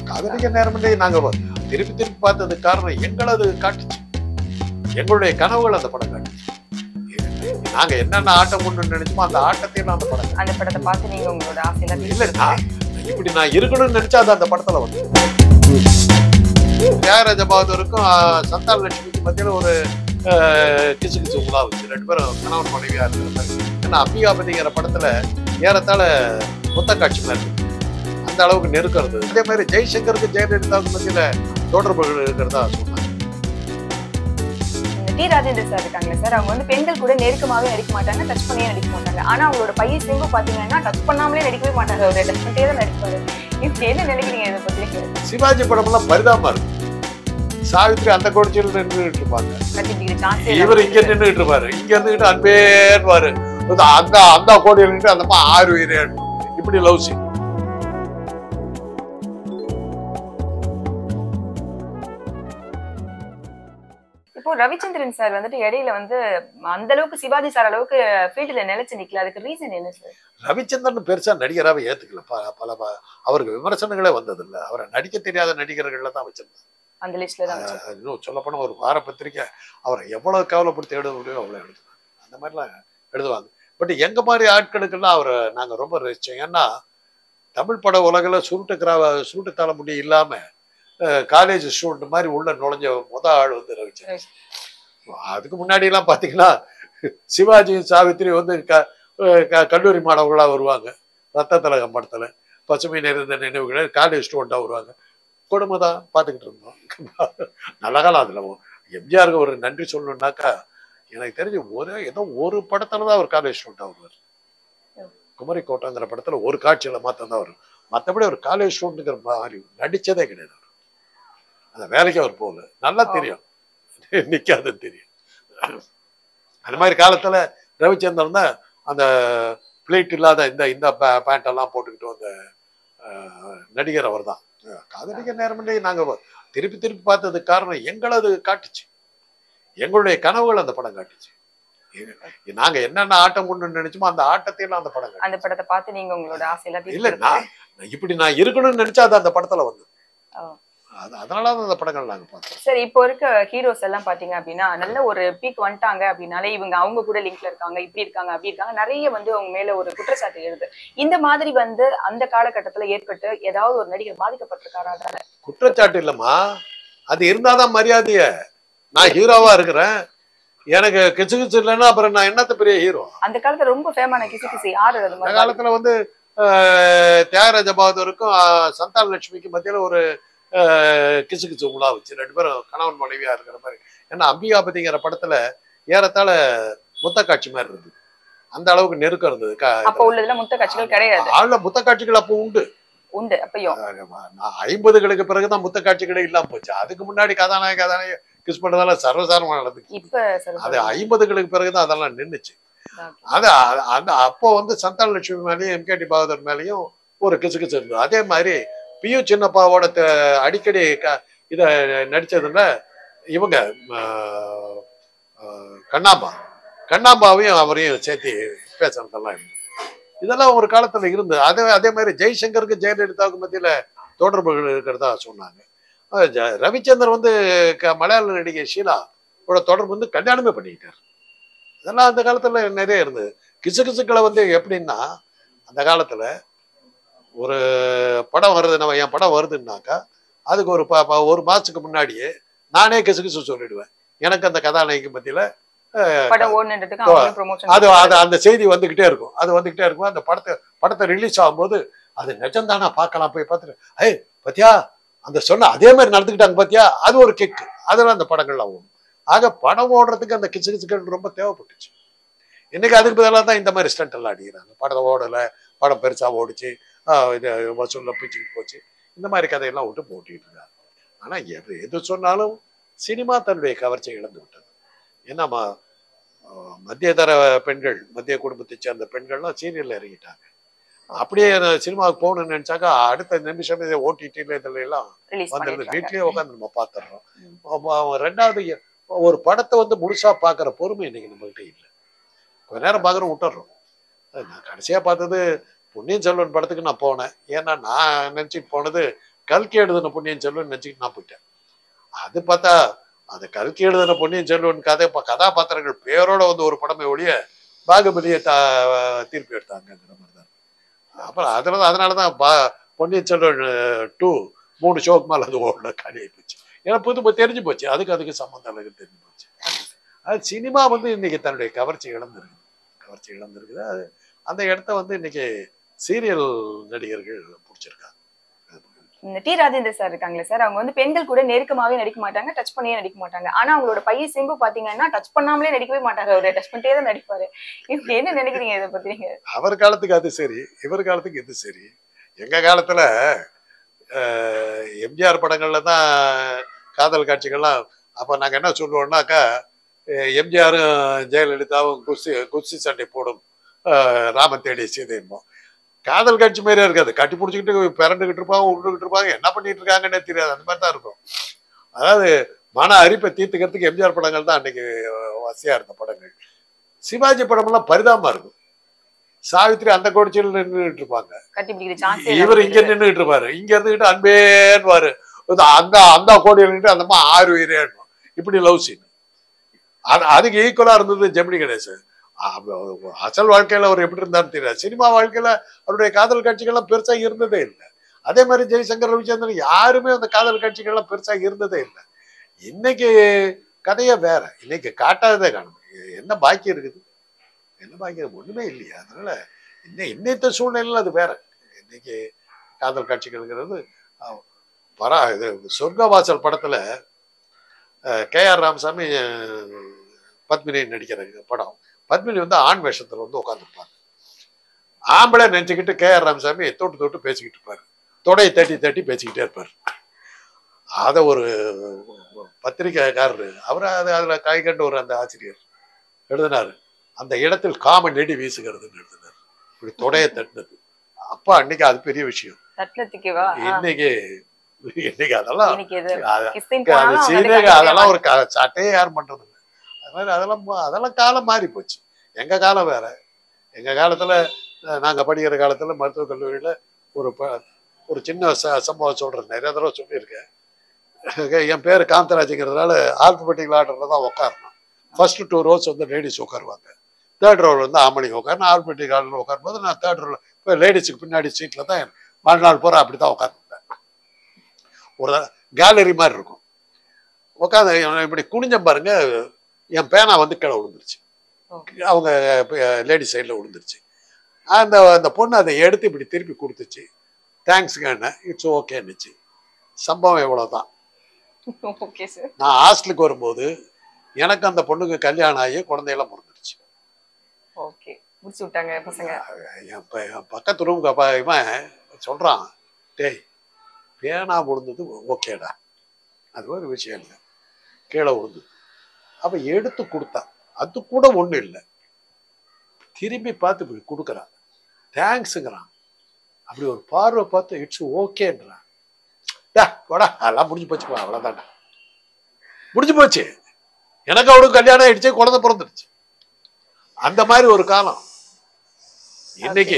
காதலிக்க நேரமில்லை நாங்க வ- திருப்பி திருப்பி பார்த்ததுக்கு காரணம் எங்களது காட்டுச்சு எங்களுடைய கனவுகள் அந்த படம் காட்டுச்சு நாங்க என்னென்ன ஆட்டம் கொண்டு நினைச்சோமோ அந்த ஆட்டத்தையும் அந்த படம் அந்த படத்தை பார்த்து நீங்க உங்களோட ஆசையெல்லாம் இல்ல தீர்த்து நான் இப்படி நான் இருக்கணும்னு நினைச்சா அது அந்த படத்துல வந்து தியாகராஜ பகதூருக்கும் ஆஹ், சந்தான லட்சுமிக்கும் மத்தியில ஒரு ஆஹ், கிசு கிசு உலா வச்சு ரெண்டு பேரும் கணவன் மனைவியா இருக்கிற மாதிரி ஏன்னா அம்பிகாபதிங்கிற படத்துல ஏறத்தாழ மொத்த காட்சி மாதிரி இருக்கு. அந்த அளவுக்கு நெருக்கம் இருந்தது அதே மாதிரி ஜெய்சங்கருக்கு ஜெயலலிதாவுக்கு மத்தியில தொடர்புகள் இருக்கிறதா சொன்னாங்க இந்த டி ராஜேந்திர சார் இருக்காங்க சார் அவங்க வந்து பெண்கள் கூட நெருக்கமாவே நடிக்க மாட்டாங்க டச் பண்ணியே நடிக்க மாட்டாங்க ஆனா அவங்களோட பையன் சிம்பு பாத்தீங்கன்னா டச் பண்ணாமலே நடிக்கவே மாட்டாங்க அவர் டச் பண்ணிட்டே தான் நடிப்பாரு இப்ப என்ன நினைக்கிறீங்க இதை பத்தி சிவாஜி படமெல்லாம் பரிதாபமா இருக்கும் சாவித்ரி அந்த கோடிச்சியில் நின்றுட்டு இருப்பாங்க கட்டிப்பிடிக்கிற சான்ஸ் இவர் இங்க நின்றுட்டு இருப்பாரு இங்க இருந்துகிட்டு அன்பேன்வாரு அந்த அந்த கோடியில் நின்று அந்த அம்மா ஆறு உயிரே இப்படி லவ் சீன் இப்போ ரவிச்சந்திரன் சார் வந்துட்டு இடையில வந்து அந்த அளவுக்கு சிவாஜி சார் அளவுக்கு ஃபீல்டுல நிலைச்சு நிக்கல அதுக்கு ரீசன் என்ன சார் ரவிச்சந்திரன் பெருசா நடிகராவே ஏத்துக்கல ப- பல ப- அவருக்கு விமர்சனங்களே வந்ததில்ல அவரை நடிக்க தெரியாத நடிகர்கள்ல தான் வச்சிருந்தாங்க அந்த லிஸ்ட்ல தான் வச்சு. அஹ் இன்னும் சொல்லப்போனா ஒரு வார பத்திரிக்கை அவரை எவ்வளவு கவலைப்படுத்தி எழுத முடியும் அவ்வளவு எழுதுவாங்க அந்த மாதிரிலாம் எழுதுவாங்க பட் எங்க மாதிரி ஆட்களுக்கெல்லாம் அவரை நாங்க ரொம்ப ரசிச்சோம் ஏன்னா தமிழ் பட உலகில் சுருட்டு கிரா சுருட்டு தலைமுடி இல்லாம காலேஜ் ஸ்டூடெண்ட் மாதிரி உள்ள நுழைஞ்ச முத ஆள் வந்து ரவிச்சந்திரன் அதுக்கு முன்னாடி எல்லாம் பாத்தீங்கன்னா சிவாஜி சாவித்திரி வந்து க அஹ் க- கல்லூரி மாணவர்களா வருவாங்க ரத்த திலகம் படத்துல பசுமை நிறைந்த நினைவுகளை காலேஜ் ஸ்டூடெண்டா வருவாங்க கொடுமை தான் பார்த்துக்கிட்டு இருந்தோம் நல்ல காலம் அதுல எம்ஜிஆருக்கு ஒரு நன்றி சொல்லணும்னாக்கா எனக்கு தெரிஞ்சு ஒரு ஏதோ ஒரு படத்துல தான் அவர் காலேஜ் ஸ்டூடெண்டா வருவார் குமரி கோட்டங்கிற படத்துல ஒரு காட்சியில மாத்தம் தான் வரும் மற்றபடி ஒரு காலேஜ் ஸ்டூடெண்ட்டுங்கிற மாதிரி நடிச்சதே கிடையாது அவர் அந்த வேலைக்கு அவர் போகல நல்லா தெரியும் நிக்காதுன்னு தெரியும் அந்த மாதிரி காலத்துல ரவிச்சந்திரன் தான் அந்த பிளேட் இல்லாத இந்த இந்த பேண்ட் எல்லாம் போட்டுக்கிட்டு வந்த அஹ், நடிகர் அவர் தான் காதலிக்க நேரமில்லை நாங்க வ- திருப்பி திருப்பி பார்த்ததுக்கு காரணம் எங்களது காட்டுச்சு எங்களுடைய கனவுகள் அந்த படம் காட்டுச்சு எங்க- நாங்க என்னென்ன ஆட்டம் கொண்டு நினைச்சோமோ அந்த ஆட்டத்தையும் அந்த படம் காட்டுச்சு அந்த படத்தை பார்த்து நீங்க உங்களோட ஆசையெல்லாம் இல்ல தீர்த்து நான் நான் இப்படி நான் இருக்கணும்னு நினைச்சா அது அந்த படத்துல வந்து ஓ. அது அதனால தான் அந்த படங்கள் நாங்க பார்த்தோம் சரி இப்போ இருக்க ஹீரோஸ் எல்லாம் பாத்தீங்க அப்படின்னா நல்ல ஒரு பீக் வந்துட்டாங்க அப்படின்னாலே இவங்க அவங்க கூட லிங்க்ல இருக்காங்க இப்படி இருக்காங்க அப்படி இருக்காங்க நிறைய வந்து அவங்க மேல ஒரு குற்றச்சாட்டு எழுது இந்த மாதிரி வந்து அந்த காலகட்டத்துல ஏற்பட்டு ஏதாவது ஒரு நடிகர் பாதிக்கப்பட்டிருக்காரா அதால குற்றச்சாட்டு இல்லம்மா அது இருந்தாதான் மரியாதைய நான் ஹீரோவா இருக்கிறேன் எனக்கு கிச்சு கிச்சு இல்லைன்னா அப்புறம் நான் என்னத்த பெரிய ஹீரோ அந்த காலத்துல ரொம்ப ஃபேமான கிசு கிசு யாரு அது அந்த மாதிரி காலத்துல வந்து ஆஹ், தியாகராஜ பகதூருக்கும் ஆஹ், சந்தான லட்சுமிக்கும் மத்தியில ஒரு ஆஹ், கிசு கிசு உலா வச்சு ரெண்டு பேரும் கணவன் மனைவியா இருக்கிற மாதிரி ஏன்னா அம்பிகாபதிங்கிற படத்துல ஏறத்தாழ முத்த காட்சி மாதிரி இருந்தது அந்த அளவுக்கு நெருக்கம் இருந்தது க- அப்ப உள்ளதுல முத்த காட்சிகள் கிடையாது ஆழ்ல முத்த காட்சிகள் அப்போ உண்டு உண்டு அப்பயும் நான் ஐம்பதுகளுக்கு பிறகுதான் முத்த காட்சிகளே இல்லாம போச்சு அதுக்கு முன்னாடி கதாநாயக கதாநாயக கிஸ் பண்ணதெல்லாம் சர்வசாரமா நடந்துச்சு இப்ப சரி அது ஐம்பதுகளுக்கு பிறகுதான் அதெல்லாம் நின்னுச்சு அது அ- அந்த அப்போ வந்து சந்தான லட்சுமி மேலேயும் எம்கேடி பகதூர் மேலேயும் ஒரு கிசு கிசு இருந்தது அதே மாதிரி பியு சின்னப்பாவோட த- அடிக்கடி க இதை நடிச்சதுல இவங்க ஆஹ், ஆஹ், கண்ணாம்பா கண்ணாம்பாவையும் அவரையும் சேர்த்து பேசுறதெல்லாம் இருந்தது இதெல்லாம் ஒரு காலத்துல இருந்தது அதே அதே மாதிரி ஜெய்சங்கருக்கு ஜெயலலிதாவுக்கு மத்தியில தொடர்புகள் இருக்கிறதா சொன்னாங்க அஹ் ஜ- ரவிச்சந்திரன் வந்து க- மலையாள நடிகை ஷீலா ஓட தொடர்பு வந்து கல்யாணமே பண்ணிக்கிட்டார் இதெல்லாம் அந்த காலத்துல நிறைய இருந்தது கிசு கிசுக்களை வந்து எப்படின்னா அந்த காலத்துல ஒரு படம் வருது நம்ம என் படம் வருதுன்னாக்கா அதுக்கு ஒரு ப- ப- ஒரு மாசத்துக்கு முன்னாடியே நானே கிசு கிசு சொல்லிடுவேன் எனக்கு அந்த கதாநாயகி மத்தியில அஹ், படம் ஓடுனதுக்கு அவங்க ப்ரொமோஷன் அது அது அந்த செய்தி வந்துகிட்டே இருக்கும் அது வந்துகிட்டே இருக்கும் அந்த படத்தை படத்தை ரிலீஸ் ஆகும்போது அது நிஜம்தானா பார்க்கலாம் போய் பார்த்துட்டு ஏய் பத்தியா அந்த சொன்ன அதே மாதிரி நடந்துக்கிட்டாங்க பாத்தியா அது ஒரு கிக் அதெல்லாம் அந்த படங்கள்லாம் ஓடும் ஆக படம் ஓடுறதுக்கு அந்த கிச்சு கிச்சுக்கள் ரொம்ப தேவைப்பட்டுச்சு இன்னைக்கு அதுக்கு பதிலாக தான் இந்த மாதிரி ஸ்டண்ட் எல்லாம் அடிக்கிறாங்க படம் ஓடலை படம் பெருசா ஓடிச்சு ஆஹ் இது வசூல்ல பிச்சுக்கிட்டு போச்சு இந்த மாதிரி கதையெல்லாம் விட்டு போட்டிட்டு இருக்காங்க ஆனா எது எது சொன்னாலும் சினிமா தன்னுடைய கவர்ச்சியை இழந்து விட்டது ஏன்னா ம- ஆஹ் மத்திய தர பெண்கள் மத்திய குடும்பத்தை சேர்ந்த பெண்கள்லாம் சீரியல்ல இறங்கிட்டாங்க அப்படியே நான் சினிமாவுக்கு போகணும்னு நினைச்சாக்கா அடுத்த நிமிஷம் இதை ஓடிடில இதுல எல்லாம் ரிலீஸ் வந்துடுது பண்ணிருக்காங்க வீட்லயே உட்காந்து நம்ம பார்த்துடுறோம் அப்ப அவன் ரெண்டாவது எ- ஒரு படத்தை வந்து முழுசா பார்க்குற பொறுமை இன்னைக்கு நம்மகிட்ட இல்லை கொஞ்ச நேரம் பார்க்குறோம் விட்டுறோம் அது நான் கடைசியா பார்த்தது பொன்னியின் செல்வன் படத்துக்கு நான் போனேன் ஏன்னா நான் நினைச்சிட்டு போனது கல்கி எழுதின பொன்னியின் செல்வன் நினச்சிக்கிட்டு நான் போயிட்டேன் அது பார்த்தா அந்த கல்கி எழுதின பொன்னியின் செல்வன் கதை இப்போ கதாபாத்திரங்கள் பேரோட வந்து ஒரு படமே ஒழிய பாகுபலியை தா தீர்ப்பு எடுத்தாங்கங்கிற மாதிரி தான் அப்புறம் அதில் தான் அதனால தான் பா பொன்னியின் செல்வன் டூ மூணு ஷோக்கு மேலே அது ஓடல காலியாகி போச்சு ஏன்னா புது தெரிஞ்சு போச்சு அதுக்கு அதுக்கு சம்மந்தம் இல்லைன்னு தெரிஞ்சு போச்சு அது சினிமா வந்து இன்னைக்கு தன்னுடைய கவர்ச்சி இழந்திருக்கு கவர்ச்சி இழந்திருக்குது அது அந்த இடத்த வந்து இன்னைக்கு சீரியல் நடிகர்கள் பிடிச்சிருக்காங்க இந்த டி ராஜேந்தர் சார் இருக்காங்களே சார் அவங்க வந்து பெண்கள் கூட நெருக்கமாவே நடிக்க மாட்டாங்க டச் பண்ணியே நடிக்க மாட்டாங்க ஆனா அவங்களோட பையன் சிம்பு பாத்தீங்கன்னா டச் பண்ணாமலே நடிக்கவே மாட்டாங்க அவரு டச் பண்ணிட்டே தான் நடிப்பாரு இவங்க என்ன நினைக்கிறீங்க இதை பத்தி நீங்க அவர் காலத்துக்கு அது சரி இவர் காலத்துக்கு இது சரி எங்க காலத்துல அஹ், எம்ஜிஆர் படங்கள்ல தான் காதல் காட்சிகள்லாம் அப்ப நாங்க என்ன சொல்லுவோம்னாக்கா அஹ், எம்ஜிஆரும் ஜெயலலிதாவும் குஸ்தி குஸ்தி சண்டை போடும் அஹ், ராம தேடி சீதையும்போம் காதல் காட்சி மாதிரியே இருக்காது கட்டி பிடிச்சிக்கிட்டு பிறண்டுகிட்டு இருப்பாங்க உருண்டுகிட்டு இருப்பாங்க என்ன பண்ணிட்டு இருக்காங்கன்னே தெரியாது அந்த மாதிரி தான் இருக்கும் அதாவது மன அரிப்பை தீர்த்துக்கிறதுக்கு எம்ஜிஆர் படங்கள் தான் அன்னைக்கு வசதியா இருந்த படங்கள் சிவாஜி படமெல்லாம் பரிதாபமா இருக்கும் சாவித்திரி அந்த கோடிச்சியில் நின்றுட்டு இருப்பாங்க கட்டி பிடிக்கிற சான்ஸ் இவர் இங்க நின்றுட்டு இருப்பாரு இங்க இருந்துகிட்டு அன்பேன்னுவாரு இது அந்த அந்த கோடியில் நின்று அந்த அம்மா ஆறு உயிரேன்னு இப்படி லவ் சீன் அது அதுக்கு ஈக்குவலா இருந்தது ஜெமினி கணேசன் அ- அசல் வாழ்க்கையில அவர் எப்படி இருந்தாருன்னு தெரியாது சினிமா வாழ்க்கையில அவருடைய காதல் காட்சிகள்லாம் பெருசா இருந்ததே இல்லை அதே மாதிரி ஜெய்சங்கர் ரவிச்சந்திரன் யாருமே அந்த காதல் காட்சிகள்லாம் பெருசா இருந்ததே இல்லை இன்னைக்கு கதையே வேற இன்னைக்கு காட்டாததே காணும் என்ன பாக்கி இருக்குது என்ன பாக்கி இருக்கு? ஒண்ணுமே இல்லையா அதனால இன்னை இன்னைத்த சூழ்நிலையில அது வேற இன்னைக்கு காதல் காட்சிகள்ங்கிறது அஹ், பரா இது சொர்க்கவாசல் படத்துல கே ஆர் ராமசாமி அஹ், பத்மினி நடிக்கிற படம் பத்மினி வந்து ஆண் வேஷத்துல வந்து உட்காந்துருப்பாங்க ஆம்பளை நினைச்சுக்கிட்டு கே ஆர் ராமசாமி தொட்டு தொட்டு பேசிக்கிட்டு இருப்பாரு தொடையை தட்டி தட்டி பேசிக்கிட்டே இருப்பார் அதை ஒரு பத்திரிக்கைக்காரரு அவர் அது அதில் கை கண்டு ஒரு அந்த ஆசிரியர் எழுதினாரு அந்த இடத்தில் காம நெடி வீசுகிறதுன்னு எழுதினார் இப்படி தொடையை தட்டினது அப்ப அன்னைக்கு அது பெரிய விஷயம் தட்லத்துக்குவா இன்னைக்கு இன்னைக்கு அதெல்லாம் இன்னைக்கு இது அது- கிறிஸ்டின் அது போனாலும் வந்து சீனே கண்டிப்பா அதெல்லாம் ஒரு க- சட்டையே யாரும் பண்றது இல்லை அது மாதிரி அதெல்லாம் மா- அதெல்லாம் காலம் மாறி போச்சு எங்க காலம் வேற எங்க காலத்துல அஹ், நாங்க படிக்கிற காலத்துல மருத்துவக் கல்லூரியில ஒரு ப- ஒரு சின்ன ச- சம்பவம் சொல்றேன் நிறைய தடவை சொல்லியிருக்கேன் என் பேர் காந்தராஜுங்கிறதுனால ஆல்பபெட்டிக்கல் ஆர்டர்ல தான் உட்காரணும் ஃபர்ஸ்ட் டூ ரோஸ் வந்து லேடிஸ் உட்காருவாங்க தேர்ட் ரோவில் வந்து ஆம்பளைங்க உட்காரணும் ஆல்பபெட்டிக் ஆர்டர் உட்காரும்போது நான் தேர்ட் ரோவில் இப்போ லேடிஸுக்கு பின்னாடி சீட்டில் தான் மறுநாள் பூரா அப்படி தான் உட்காந்துருந்தேன் ஒரு கேலரி மாதிரி இருக்கும் உட்காந்து இப்படி குனிஞ்சம் பாருங்க என் பேனா வந்து கீழே விழுந்துருச்சு Okay. அவங்க லேடி சைடில் விழுந்துருச்சு அந்த அந்த பொண்ணு அதை எடுத்து இப்படி திருப்பி கொடுத்துச்சு தேங்க்ஸுங்க இட்ஸ் ஓகேன்னுச்சு சம்பவம் இவ்வளோதான் ஓகே சார் நான் ஹாஸ்டலுக்கு வரும்போது எனக்கு அந்த பொண்ணுக்கு கல்யாணம் ஆகி குழந்தையெல்லாம் பிறந்துருச்சு ஓகே முடிச்சு விட்டாங்க பசங்க என் ப- என் பக்கத்து ரூமுக்கு அப்பா இவன் சொல்கிறான் டேய் பேனா விழுந்தது ஓகேடா அது ஒரு விஷயம் இல்லை கீழே விழுந்தது அப்போ எடுத்து கொடுத்தான் அது கூட ஒன்றும் இல்லை திரும்பி பார்த்து இப்படி கொடுக்குறான் தேங்க்ஸுங்கிறான் அப்படி ஒரு பார்வை பார்த்து இட்ஸ் ஓகேன்றான் டா போடா அதெல்லாம் முடிஞ்சு போச்சுப்பா அவ்வளோதான்டா முடிஞ்சு போச்சு எனக்கு அவனுக்கு கல்யாணம் ஆயிடுச்சு குழந்தை பிறந்துடுச்சு அந்த மாதிரி ஒரு காலம் இன்னைக்கு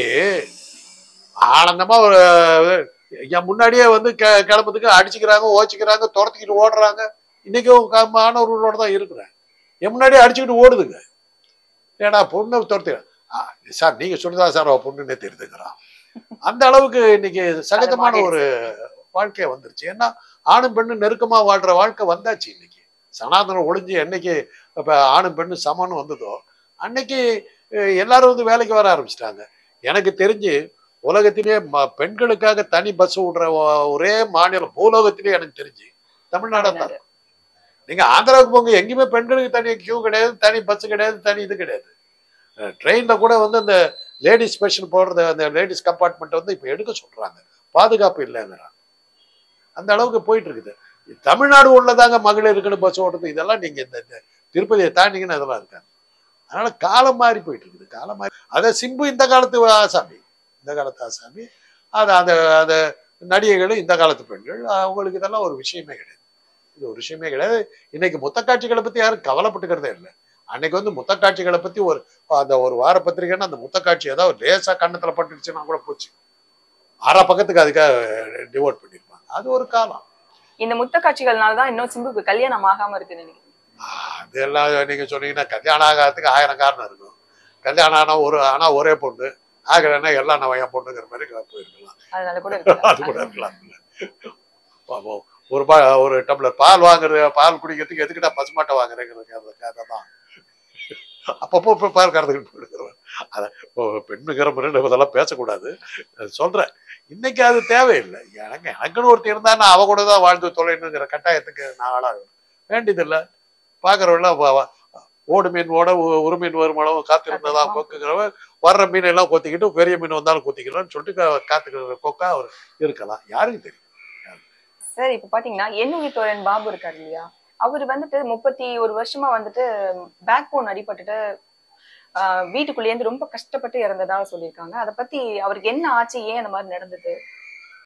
ஆனந்தமா ஒரு என் முன்னாடியே வந்து க- கிளம்புறதுக்கு அடிச்சுக்கிறாங்க ஓச்சிக்கிறாங்க துரத்திக்கிட்டு ஓடுறாங்க இன்னைக்கும் க- மாணவர்களோட தான் இருக்கிறேன் என் முன்னாடியே அடிச்சுக்கிட்டு ஓடுதுங்க ஏடா பொண்ணு துரத்தி ஆ, சார் நீங்க சொல்லுதா சார் அவ பொண்ணுன்னே தெரியுதுங்கிறான் அந்த அளவுக்கு இன்னைக்கு சகஜமான ஒரு வாழ்க்கைய வந்துருச்சு ஏன்னா ஆணும் பெண்ணும் நெருக்கமா வாழ்ற வாழ்க்கை வந்தாச்சு இன்னைக்கு சனாதனம் ஒளிஞ்சு என்னைக்கு இப்ப ஆணும் பெண்ணும் சமம்னு வந்ததோ அன்னைக்கு அஹ், எல்லாரும் வந்து வேலைக்கு வர ஆரம்பிச்சிட்டாங்க எனக்கு தெரிஞ்சு உலகத்திலேயே ம- பெண்களுக்காக தனி பஸ் விடுற ஒ- ஒரே மாநிலம் பூலோகத்திலே எனக்கு தெரிஞ்சு தமிழ்நாடு தான் நீங்க ஆந்திராவுக்கு போங்க எங்கேயுமே பெண்களுக்கு தனி கியூ கிடையாது தனி பஸ் கிடையாது தனி இது கிடையாது ட்ரெயின்ல கூட வந்து அந்த லேடிஸ் ஸ்பெஷல் போடுறது அந்த லேடிஸ் கம்பார்ட்மெண்ட் வந்து இப்போ எடுக்க சொல்றாங்க பாதுகாப்பு இல்லைங்கிறாங்க அந்த அளவுக்கு போயிட்டு இருக்குது தமிழ்நாடு உள்ளதாங்க மகளிருக்குன்னு பஸ் ஓடுறது இதெல்லாம் நீங்க இந்த இந்த திருப்பதியை தாண்டிங்கன்னு அதெல்லாம் இருக்காங்க அதனால காலம் மாறி போயிட்டு இருக்குது காலம் மாறி அதை சிம்பு இந்த காலத்து ஆசாமி இந்த காலத்து ஆசாமி அது அந்த அந்த நடிகைகளும் இந்த காலத்து பெண்கள் அவங்களுக்கு இதெல்லாம் ஒரு விஷயமே கிடையாது இது ஒரு விஷயமே கிடையாது இன்னைக்கு முத்த காட்சிகளை பத்தி யாரும் கவலைப்பட்டுக்கிறதே இல்லை அன்னைக்கு வந்து முத்த காட்சிகளை பத்தி ஒரு அந்த ஒரு வார பத்திரிகைன்னா அந்த முத்த காட்சி ஏதாவது லேசா கண்ணத்துல பட்டுடுச்சுன்னா கூட போச்சு அரை பக்கத்துக்கு அதுக்காக டிவோட் பண்ணியிருப்பாங்க அது ஒரு காலம் இந்த முத்த காட்சிகள்னால தான் இன்னும் சிம்புக்கு கல்யாணம் ஆகாம இருக்குன்னு நினைக்கிறேன் அதெல்லாம் நீங்க சொன்னீங்கன்னா கல்யாணம் ஆகாததுக்கு ஆயிரம் காரணம் இருக்கும் கல்யாணம் ஆனா ஒரு ஆனா ஒரே பொண்ணு ஆகலைன்னா எல்லாம் நான் என் பொண்ணுங்கிற மாதிரி போயிருக்கலாம் அதனால கூட இருக்கு அது கூட இருக்கலாம் பாப்போம். ஒரு பா ஒரு டம்ளர் பால் வாங்குறது பால் குடிக்கிறதுக்கு எதுக்குடா பசுமாட்டை வாங்குறேங்கிறது அந்த கதை தான் அப்பப்போ இப்போ பால் கறந்துக்கிட்டு போயிடுக்கிறேன் அதை பெண்ணுங்கிற முறை இதெல்லாம் பேசக்கூடாது அது சொல்றேன் இன்னைக்கு அது தேவையில்லை எனக்கு எனக்குன்னு ஒருத்தர் இருந்தா நான் அவ கூட தான் வாழ்ந்து தொலைணுங்கிற கட்டாயத்துக்கு நான் ஆளாக வேண்டியதில்லை பார்க்குறவெல்லாம் ஓடு மீன் ஓட உ- ஒரு மீன் வரும் அளவு காத்திருந்ததான் கொக்குங்கிறவன் வர்ற மீன் எல்லாம் கொத்திக்கிட்டு பெரிய மீன் வந்தாலும் கொத்திக்கலாம்னு சொல்லிட்டு கா- காத்துக்கிற கொக்கா அவர் இருக்கலாம் யாருக்கு தெரியும் சார் இப்ப பாத்தீங்கன்னா என்னுடைய தோழன் பாபு இருக்காரு இல்லையா அவர் வந்துட்டு முப்பத்தி ஒரு வருஷமா வந்துட்டு பேக் போன் அடிபட்டுட்டு ஆஹ் வீட்டுக்குள்ளேயே இருந்து ரொம்ப கஷ்டப்பட்டு இறந்ததா சொல்லியிருக்காங்க அதை பத்தி அவருக்கு என்ன ஆச்சு ஏன் அந்த மாதிரி நடந்தது